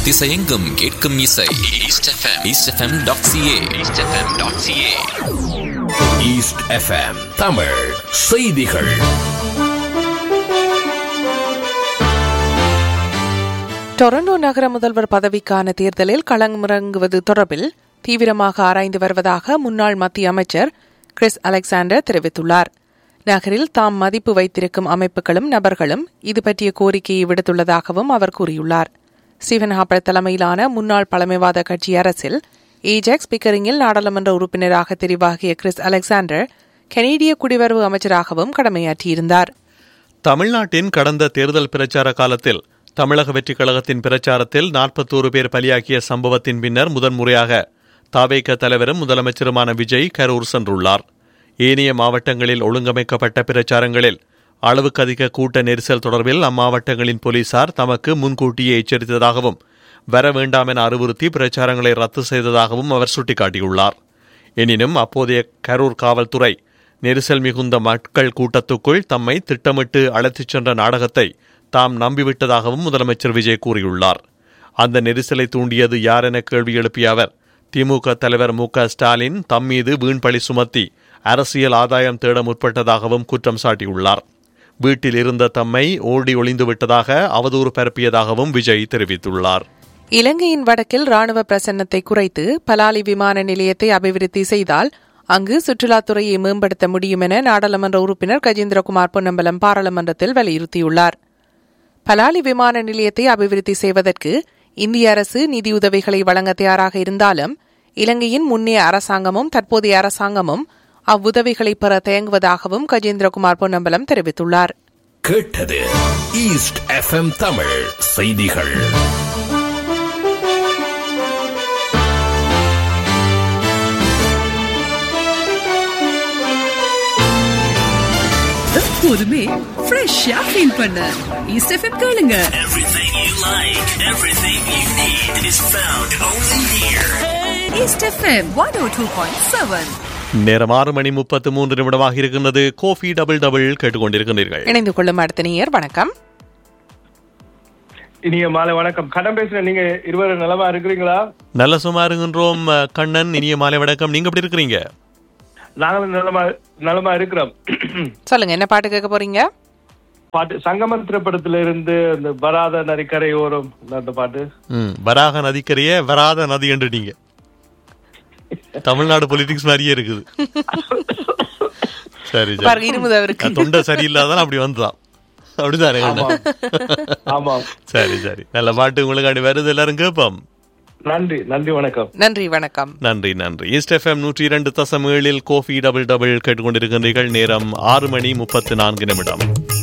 திசையெங்கும் கேட்கும் இசை East FM East FM dot CA East FM dot CA East FM Tamil செய்திகள் டொரண்டோ நகர முதல்வர் பதவிக்கான தேர்தலில் களமிறங்குவது தொடர்பில் தீவிரமாக ஆராய்ந்து வருவதாக முன்னாள் மத்திய அமைச்சர் கிறிஸ் அலெக்சாண்டர் தெரிவித்துள்ளார் நகரில் தாம் மதிப்பு வைத்திருக்கும் அமைப்புகளும் நபர்களும் இது பற்றிய கோரிக்கையை விடுத்துள்ளதாகவும் அவர் கூறியுள்ளார் ஸ்டீவன் ஹாப்பர் தலைமையிலான முன்னாள் பழமைவாத கட்சி அரசில் ஏஜெக்ஸ் பிக்கரிங்கில் நாடாளுமன்ற உறுப்பினராக தெரிவாகிய கிறிஸ் அலெக்சாண்டர் கனேடிய குடிவரவு அமைச்சராகவும் கடமையாற்றியிருந்தார் தமிழ்நாட்டின் கடந்த தேர்தல் பிரச்சார காலத்தில் தமிழக வெற்றிக் கழகத்தின் பிரச்சாரத்தில் நாற்பத்தோரு பேர் பலியாக்கிய சம்பவத்தின் பின்னர் முதன்முறையாக தாவேக தலைவரும் முதலமைச்சருமான விஜய் கரூர் சென்றுள்ளார் ஏனைய மாவட்டங்களில் ஒழுங்கமைக்கப்பட்ட பிரச்சாரங்களில் அளவுக்கு அதிக கூட்ட நெரிசல் தொடர்பில் அம்மாவட்டங்களின் போலீசார் தமக்கு முன்கூட்டியே எச்சரித்ததாகவும் வர வேண்டாம் என அறிவுறுத்தி பிரச்சாரங்களை ரத்து செய்ததாகவும் அவர் சுட்டிக்காட்டியுள்ளார் எனினும் அப்போதைய கரூர் காவல்துறை நெரிசல் மிகுந்த மக்கள் கூட்டத்துக்குள் தம்மை திட்டமிட்டு அழைத்துச் சென்ற நாடகத்தை தாம் நம்பிவிட்டதாகவும் முதலமைச்சர் விஜய் கூறியுள்ளார் அந்த நெரிசலை தூண்டியது யார் என கேள்வி எழுப்பிய அவர் திமுக தலைவர் மு க ஸ்டாலின் தம் மீது வீண்பழி சுமத்தி அரசியல் ஆதாயம் தேட முற்பட்டதாகவும் குற்றம் சாட்டியுள்ளார் வீட்டில் இருந்த தம்மை ஓடி ஒளிந்து விட்டதாக அவதூறு பரப்பியதாகவும் விஜய் தெரிவித்துள்ளார் இலங்கையின் வடக்கில் ராணுவ பிரசன்னத்தை குறைத்து பலாலி விமான நிலையத்தை அபிவிருத்தி செய்தால் அங்கு சுற்றுலாத்துறையை மேம்படுத்த முடியும் என நாடாளுமன்ற உறுப்பினர் கஜேந்திரகுமார் பொன்னம்பலம் பாராளுமன்றத்தில் வலியுறுத்தியுள்ளார் பலாலி விமான நிலையத்தை அபிவிருத்தி செய்வதற்கு இந்திய அரசு நிதியுதவிகளை வழங்க தயாராக இருந்தாலும் இலங்கையின் முன்னைய அரசாங்கமும் தற்போதைய அரசாங்கமும் அவ்வுதவிகளை பெற தயங்குவதாகவும் கஜேந்திரகுமார் பொன்னம்பலம் தெரிவித்துள்ளார் கேட்டது ஈஸ்ட் எஃப்எம் தமிழ் செய்திகள் எப்போதுமே ஃப்ரெஷ்ஷா ஃபீல் பண்ண ஈஸ்ட் எஃப்எம் கேளுங்க Everything you like, everything you need is found only here. East FM one O two point seven நேரம் ஆறு மணி முப்பத்து மூன்று நிமிடமாக இருக்கின்றது கோஃபி டபுள் டபுள் கேட்டுக்கொண்டிருக்கிறீர்கள் இணைந்து கொள்ளும் அடுத்த நேயர் வணக்கம் இனிய மாலை வணக்கம் கடன் பேசுற நீங்க இருவரும் நலமா இருக்கிறீங்களா நல்ல சும்மா இருக்கின்றோம் அஹ், கண்ணன் இனிய மாலை வணக்கம் நீங்க எப்படி இருக்கிறீங்க நாங்களும் நலமா நலமா இருக்கிறோம் சொல்லுங்க என்ன பாட்டு கேட்க போறீங்க பாட்டு சங்கமம் திரைப்படத்துல இருந்து இந்த வராத நரிக்கரை ஓரம் அந்த பாட்டு ம் வராக நதிக்கரையே வராத நதி என்றீங்க தமிழ்நாடு பொலிட்டிக்ஸ் மாதிரியே இருக்குது சரி பாருங்க சரி இருமுதா இருக்கு அஹ், தொண்டை சரியில்லாதான் அப்படி வந்துதான் அப்படிதானே கண்ணன்? ஆமாம் சரி சரி நல்ல பாட்டு உங்களுக்காண்டி வருது எல்லாரும் கேட்போம் நன்றி நன்றி வணக்கம் நன்றி வணக்கம் நன்றி நன்றி ஈஸ்ட் எஃப்எம் நூற்றி இரண்டு தசம் ஏழில் கோஃபி டபுள் டபுள் கேட்டுக்கொண்டிருக்கின்றீர்கள் நேரம் ஆறு மணி முப்பத்து நான்கு நிமிடம்